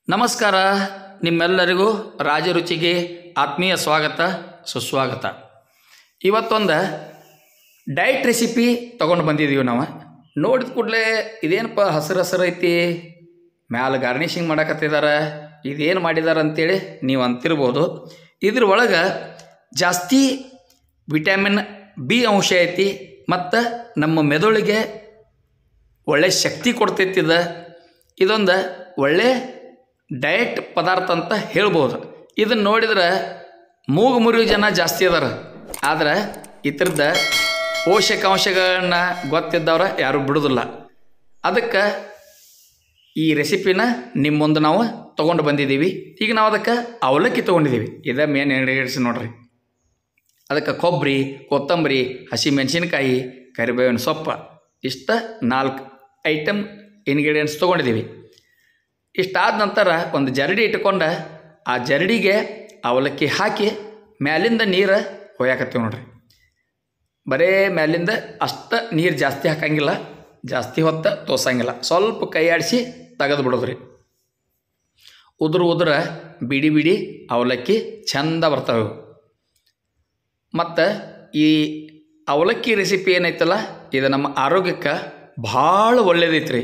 ನಮಸ್ಕಾರ ನಿಮ್ಮೆಲ್ಲರಿಗೂ ರಾಜರುಚಿಗೆ ಆತ್ಮೀಯ ಸ್ವಾಗತ ಸುಸ್ವಾಗತ ಇವತ್ತೊಂದು ಡೈಟ್ ರೆಸಿಪಿ ತೊಗೊಂಡು ಬಂದಿದ್ದೀವಿ ನಾವು ನೋಡಿದ ಕೂಡಲೇ ಇದೇನಪ್ಪ ಹಸಿರು ಹಸಿರು ಐತಿ ಮ್ಯಾಲೆ ಗಾರ್ನಿಷಿಂಗ್ ಮಾಡಕತ್ತಿದ್ದಾರೆ ಇದೇನು ಮಾಡಿದ್ದಾರೆ ಅಂತೇಳಿ ನೀವು ಅಂತಿರ್ಬೋದು ಇದ್ರ ಒಳಗೆ ಜಾಸ್ತಿ ವಿಟಮಿನ್ ಬಿ ಅಂಶ ಐತಿ ಮತ್ತು ನಮ್ಮ ಮೆದುಳಿಗೆ ಒಳ್ಳೆ ಶಕ್ತಿ ಕೊಡ್ತೈತಿ ಇದು ಇದೊಂದು ಒಳ್ಳೆ ಡಯಟ್ ಪದಾರ್ಥ ಅಂತ ಹೇಳ್ಬೋದು ಇದನ್ನು ನೋಡಿದ್ರೆ ಮೂಗು ಮುರಿಯೋ ಜನ ಜಾಸ್ತಿ ಅದಾರ ಆದ್ರೆ ಇದ್ರದ್ದು ಪೋಷಕಾಂಶಗಳನ್ನ ಗೊತ್ತಿದ್ದವ್ರ ಯಾರೂ ಬಿಡೋದಿಲ್ಲ ಅದಕ್ಕೆ ಈ ರೆಸಿಪಿನ ನಿಮ್ಮ ಮುಂದೆ ನಾವು ತೊಗೊಂಡು ಬಂದಿದ್ದೀವಿ ಈಗ ನಾವು ಅದಕ್ಕೆ ಅವಲಕ್ಕಿ ತೊಗೊಂಡಿದ್ದೀವಿ ಇದೇ ಮೇನ್ ಇಂಗ್ರೀಡಿಯೆಂಟ್ಸ್ ನೋಡ್ರಿ ಅದಕ್ಕೆ ಕೊಬ್ಬರಿ ಕೊತ್ತಂಬರಿ ಹಸಿಮೆಣಸಿನ್ಕಾಯಿ ಕರಿಬೇವಿನ ಸೊಪ್ಪು ಇಷ್ಟ ನಾಲ್ಕು ಐಟಮ್ ಇಂಗ್ರೀಡಿಯೆಂಟ್ಸ್ ತೊಗೊಂಡಿದ್ದೀವಿ ಇಷ್ಟಾದ ನಂತರ ಒಂದು ಜರಡಿ ಇಟ್ಕೊಂಡು ಆ ಜರಡಿಗೆ ಅವಲಕ್ಕಿ ಹಾಕಿ ಮ್ಯಾಲಿಂದ ನೀರು ಹೊಯ್ಯಾಕತ್ತೀವಿ ನೋಡ್ರಿ ಬರೇ ಮ್ಯಾಲಿಂದ ಅಷ್ಟು ನೀರು ಜಾಸ್ತಿ ಹಾಕಂಗಿಲ್ಲ ಜಾಸ್ತಿ ಹೊತ್ತು ತೋಸಂಗಿಲ್ಲ ಸ್ವಲ್ಪ ಕೈ ಆಡಿಸಿ ತೆಗೆದು ಬಿಡೋದ್ರಿ ಉದುರು ಉದುರ ಬಿಡಿ ಬಿಡಿ ಅವಲಕ್ಕಿ ಚಂದ ಬರ್ತಾವೆ ಇವು. ಮತ್ತು ಈ ಅವಲಕ್ಕಿ ರೆಸಿಪಿ ಏನೈತಲ್ಲ ಇದು ನಮ್ಮ ಆರೋಗ್ಯಕ್ಕೆ ಭಾಳ ಒಳ್ಳೇದೈತ್ರಿ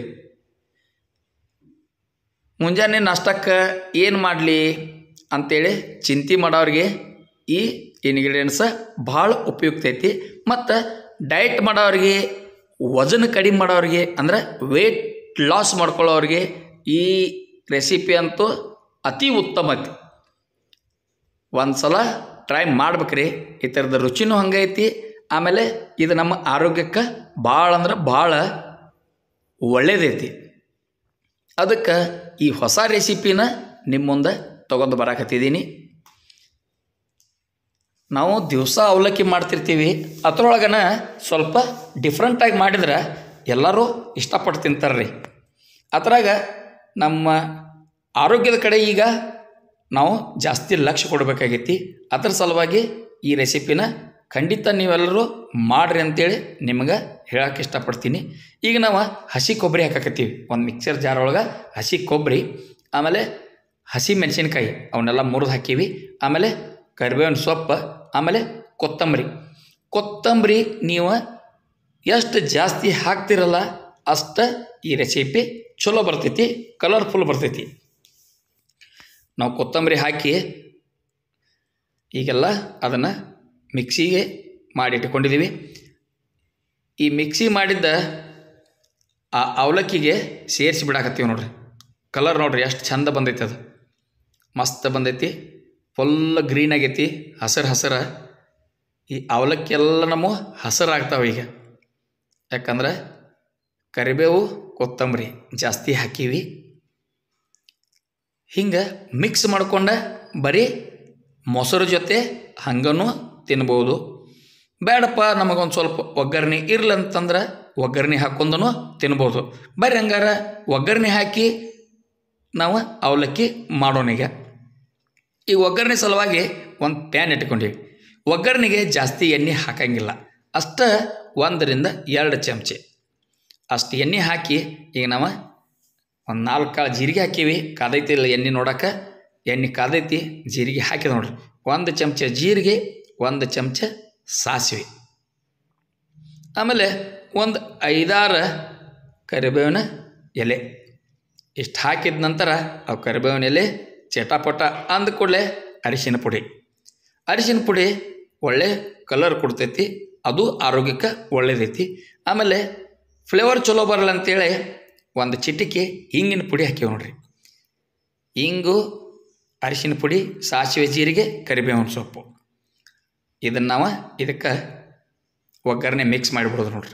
ಮುಂಜಾನೆ ನಾಷ್ಟಕ್ಕೆ ಏನು ಮಾಡಲಿ ಅಂತೇಳಿ ಚಿಂತೆ ಮಾಡೋರಿಗೆ ಈ ಇಂಗ್ರೀಡಿಯೆಂಟ್ಸ್ ಭಾಳ ಉಪಯುಕ್ತ ಐತಿ ಮತ್ತು ಡಯಟ್ ಮಾಡೋರಿಗೆ ವಜನ ಕಡಿಮೆ ಮಾಡೋರಿಗೆ ಅಂದ್ರೆ ವೇಟ್ ಲಾಸ್ ಮಾಡ್ಕೊಳ್ಳೋರಿಗೆ ಈ ರೆಸಿಪಿ ಅಂತೂ ಅತಿ ಉತ್ತಮ ಐತಿ ಒಂದು ಸಲ ಟ್ರೈ ಮಾಡ್ಬೇಕ್ರಿ ಈ ಥರದ ರುಚಿನೂ ಹಂಗೈತಿ ಆಮೇಲೆ ಇದು ನಮ್ಮ ಆರೋಗ್ಯಕ್ಕೆ ಭಾಳ ಅಂದ್ರೆ ಭಾಳ ಒಳ್ಳೇದೈತಿ ಅದಕ್ಕೆ ಈ ಹೊಸ ರೆಸಿಪಿನ ನಿಮ್ಮ ಮುಂದೆ ತೊಗೊಂಡು ಬರಾಕತ್ತಿದ್ದೀನಿ ನಾವು ದಿವಸ ಅವಲಕ್ಕಿ ಮಾಡ್ತಿರ್ತೀವಿ ಅದ್ರೊಳಗನ ಸ್ವಲ್ಪ ಡಿಫ್ರೆಂಟಾಗಿ ಮಾಡಿದ್ರೆ ಎಲ್ಲರೂ ಇಷ್ಟಪಟ್ಟು ತಿಂತಾರೆ ರೀ ಅದ್ರಾಗ ನಮ್ಮ ಆರೋಗ್ಯದ ಕಡೆ ಈಗ ನಾವು ಜಾಸ್ತಿ ಲಕ್ಷ್ಯ ಕೊಡಬೇಕಾಗೈತಿ ಅದ್ರ ಸಲುವಾಗಿ ಈ ರೆಸಿಪಿನ ಖಂಡಿತ ನೀವೆಲ್ಲರೂ ಮಾಡ್ರಿ ಅಂತೇಳಿ ನಿಮ್ಗೆ ಹೇಳಕ್ಕೆ ಇಷ್ಟಪಡ್ತೀನಿ ಈಗ ನಾವು ಹಸಿ ಕೊಬ್ಬರಿ ಹಾಕಕತ್ತೀವಿ ಒಂದು ಮಿಕ್ಸರ್ ಜಾರ್ ಒಳಗೆ ಹಸಿ ಕೊಬ್ಬರಿ ಆಮೇಲೆ ಹಸಿ ಮೆಣಸಿನ್ಕಾಯಿ ಅವನ್ನೆಲ್ಲ ಮುರಿದು ಹಾಕೀವಿ ಆಮೇಲೆ ಕರಿಬೇವಿನ ಸೊಪ್ಪು ಆಮೇಲೆ ಕೊತ್ತಂಬರಿ ಕೊತ್ತಂಬರಿ ನೀವು ಎಷ್ಟು ಜಾಸ್ತಿ ಹಾಕ್ತಿರಲ್ಲ ಅಷ್ಟು ಈ ರೆಸಿಪಿ ಚಲೋ ಬರ್ತೈತಿ ಕಲರ್ಫುಲ್ ಬರ್ತೈತಿ ನಾವು ಕೊತ್ತಂಬರಿ ಹಾಕಿ ಈಗೆಲ್ಲ ಅದನ್ನು ಮಿಕ್ಸಿಗೆ ಮಾಡಿಟ್ಕೊಂಡಿದ್ದೀವಿ ಈ ಮಿಕ್ಸಿ ಮಾಡಿದ್ದ ಆ ಅವಲಕ್ಕಿಗೆ ಸೇರಿಸಿ ಬಿಡಾಕತ್ತೀವಿ ನೋಡ್ರಿ ಕಲರ್ ನೋಡ್ರಿ ಎಷ್ಟು ಚಂದ ಬಂದೈತಿ ಅದು ಮಸ್ತ್ ಬಂದೈತಿ ಫುಲ್ ಗ್ರೀನ್ ಆಗೈತಿ ಹಸಿರು ಹಸಿರ ಈ ಅವಲಕ್ಕಿ ಎಲ್ಲ ನಮ್ಮ ಹಸಿರು ಆಗ್ತಾವೆ ಈಗ ಯಾಕಂದ್ರೆ ಕರಿಬೇವು ಕೊತ್ತಂಬರಿ ಜಾಸ್ತಿ ಹಾಕೀವಿ ಹಿಂಗೆ ಮಿಕ್ಸ್ ಮಾಡ್ಕೊಂಡ ಬರೀ ಮೊಸರು ಜೊತೆ ಹಂಗನೂ ತಿನ್ಬೋದು ಬೇಡಪ್ಪ ನಮಗೊಂದು ಸ್ವಲ್ಪ ಒಗ್ಗರಣೆ ಇರ್ಲಂತಂದ್ರೆ ಒಗ್ಗರಣೆ ಹಾಕ್ಕೊಂಡೂ ತಿನ್ಬೋದು ಬರ್ರಿ ಹಂಗಾರ ಒಗ್ಗರಣೆ ಹಾಕಿ ನಾವು ಅವಲಕ್ಕಿ ಮಾಡೋಣ ಈಗ ಈ ಒಗ್ಗರಣೆ ಸಲುವಾಗಿ ಒಂದು ಪ್ಯಾನ್ ಇಟ್ಕೊಂಡೀವಿ ಒಗ್ಗರಣೆಗೆ ಜಾಸ್ತಿ ಎಣ್ಣೆ ಹಾಕಂಗಿಲ್ಲ ಅಷ್ಟ ಒಂದರಿಂದ ಎರಡು ಚಮಚೆ ಅಷ್ಟು ಎಣ್ಣೆ ಹಾಕಿ ಈಗ ನಾವು ಒಂದು ನಾಲ್ಕು ಕಾಳು ಜೀರಿಗೆ ಹಾಕೀವಿ ಕಾದೈತಿ ಇಲ್ಲ ಎಣ್ಣೆ ನೋಡೋಕೆ ಎಣ್ಣೆ ಕಾದೈತಿ ಜೀರಿಗೆ ಹಾಕಿದ ನೋಡ್ರಿ ಒಂದು ಚಮಚ ಜೀರಿಗೆ ಒಂದು ಚಮಚ ಸಾಸಿವೆ ಆಮೇಲೆ ಒಂದು ಐದಾರು ಕರಿಬೇವಿನ ಎಲೆ ಇಷ್ಟು ಹಾಕಿದ ನಂತರ ಅವು ಕರಿಬೇವಿನ ಎಲೆ ಚಟಾಪಟ ಅಂದ ಕೂಡಲೇ ಅರಿಶಿನ ಪುಡಿ ಅರಿಶಿನ ಪುಡಿ ಒಳ್ಳೆ ಕಲರ್ ಕೊಡ್ತೈತಿ ಅದು ಆರೋಗ್ಯಕ್ಕೆ ಒಳ್ಳೇದೈತಿ ಆಮೇಲೆ ಫ್ಲೇವರ್ ಚಲೋ ಬರಲ್ಲ ಅಂತೇಳಿ ಒಂದು ಚಿಟಿಕೆ ಹಿಂಗಿನ ಪುಡಿ ಹಾಕಿವಿ ನೋಡ್ರಿ ಹಿಂಗು ಅರಿಶಿನ ಪುಡಿ ಸಾಸಿವೆ ಜೀರಿಗೆ ಕರಿಬೇವಿನ ಸೊಪ್ಪು ಇದನ್ನು ನಾವು ಇದಕ್ಕೆ ಒಗ್ಗರಣೆ ಮಿಕ್ಸ್ ಮಾಡಿಬಿಡೋದು ನೋಡ್ರಿ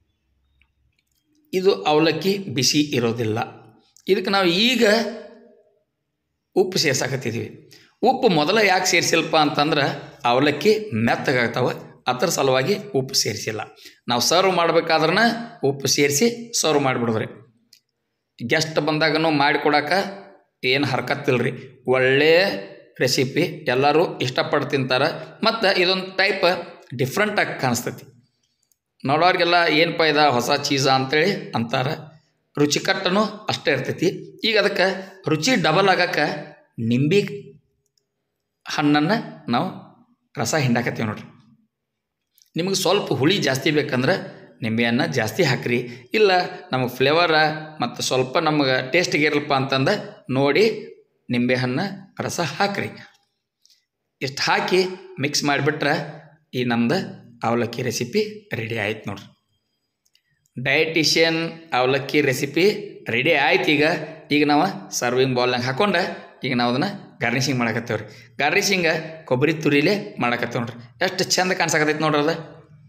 ಇದು ಅವಲಕ್ಕಿ ಬಿಸಿ ಇರೋದಿಲ್ಲ ಇದಕ್ಕೆ ನಾವು ಈಗ ಉಪ್ಪು ಸೇರ್ಸಾಕತ್ತಿದ್ದೀವಿ ಉಪ್ಪು ಮೊದಲ ಯಾಕೆ ಸೇರಿಸಿಲ್ಪ ಅಂತಂದ್ರೆ ಅವಲಕ್ಕಿ ಮೆತ್ತಗಾಗ್ತಾವೆ ಅದ್ರ ಸಲುವಾಗಿ ಉಪ್ಪು ಸೇರಿಸಿಲ್ಲ ನಾವು ಸರ್ವ್ ಮಾಡ್ಬೇಕಾದ್ರನ ಉಪ್ಪು ಸೇರಿಸಿ ಸರ್ವ್ ಮಾಡಿಬಿಡೋದ್ರಿ ಗೆಸ್ಟ್ ಬಂದಾಗನೂ ಮಾಡಿಕೊಡಕ್ಕೆ ಏನು ಹರ್ಕತ್ತಿಲ್ಲ ರೀ ಒಳ್ಳೆಯ ರೆಸಿಪಿ ಎಲ್ಲರೂ ಇಷ್ಟಪಟ್ಟು ತಿಂತಾರೆ ಮತ್ತು ಇದೊಂದು ಟೈಪ್ ಡಿಫ್ರೆಂಟಾಗಿ ಕಾಣಿಸ್ತೈತಿ ನೋಡೋರಿಗೆಲ್ಲ ಏನಪ್ಪ ಇದ ಹೊಸ ಚೀಸ ಅಂತೇಳಿ ಅಂತಾರೆ ರುಚಿಕಟ್ಟನು ಅಷ್ಟೇ ಇರ್ತೈತಿ ಈಗ ಅದಕ್ಕೆ ರುಚಿ ಡಬಲ್ ಆಗಕ್ಕೆ ನಿಂಬೆ ಹಣ್ಣನ್ನು ನಾವು ರಸ ಹಿಂಡಾಕತ್ತೀವಿ ನೋಡ್ರಿ ನಿಮಗೆ ಸ್ವಲ್ಪ ಹುಳಿ ಜಾಸ್ತಿ ಬೇಕಂದ್ರೆ ನಿಂಬೆಹಣ್ಣು ಜಾಸ್ತಿ ಹಾಕ್ರಿ ಇಲ್ಲ ನಮಗೆ ಫ್ಲೇವರ ಮತ್ತು ಸ್ವಲ್ಪ ನಮಗೆ ಟೇಸ್ಟಿಗೆ ಇರಲ್ಪ ಅಂತಂದು ನೋಡಿ ನಿಂಬೆಹಣ್ಣು ರಸ ಹಾಕ್ರಿ ಇಷ್ಟು ಹಾಕಿ ಮಿಕ್ಸ್ ಮಾಡಿಬಿಟ್ರೆ ಈ ನಮ್ದು ಅವಲಕ್ಕಿ ರೆಸಿಪಿ ರೆಡಿ ಆಯ್ತು ನೋಡ್ರಿ ಡಯಟಿಷಿಯನ್ ಅವಲಕ್ಕಿ ರೆಸಿಪಿ ರೆಡಿ ಆಯ್ತು ಈಗ ಈಗ ನಾವು ಸರ್ವಿಂಗ್ ಬೌಲ್ನಾಗ ಹಾಕೊಂಡು ಈಗ ನಾವು ಅದನ್ನು ಗಾರ್ನಿಷಿಂಗ್ ಮಾಡಕತ್ತೇವೆ ರೀ ಗಾರ್ನಿಷಿಂಗ ಕೊಬ್ಬರಿ ತುರಿಲೇ ಮಾಡಕತ್ತೇವೆ ನೋಡ್ರಿ ಎಷ್ಟು ಚಂದ ಕಾಣಿಸಕತ್ತೈತೆ ನೋಡ್ರಿ ಅದು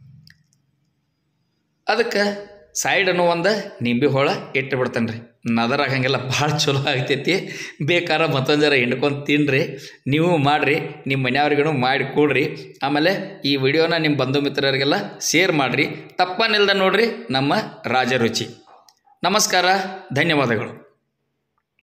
ಅದಕ್ಕೆ ಸೈಡನ್ನು ಒಂದು ನಿಂಬೆ ಹೋಳ ಇಟ್ಟು ಬಿಡ್ತಾನೆ ರೀ ನದರ್ ಆಗಂಗೆಲ್ಲ ಭಾಳ ಚಲೋ ಆಗ್ತೈತಿ ಬೇಕಾದ್ರೆ ಮತ್ತೊಂದು ಜರ ಹಿಂಡ್ಕೊಂಡು ತಿನ್ನಿರಿ ನೀವು ಮಾಡಿರಿ ನಿಮ್ಮ ಮನೆಯವ್ರಿಗೂ ಮಾಡಿ ಕೊಡ್ರಿ ಆಮೇಲೆ ಈ ವಿಡಿಯೋನ ನಿಮ್ಮ ಬಂಧು ಮಿತ್ರರಿಗೆಲ್ಲ ಶೇರ್ ಮಾಡಿರಿ ತಪ್ಪನಿಲ್ದ ನೋಡ್ರಿ ನಮ್ಮ ರಾಜರುಚಿ ನಮಸ್ಕಾರ ಧನ್ಯವಾದಗಳು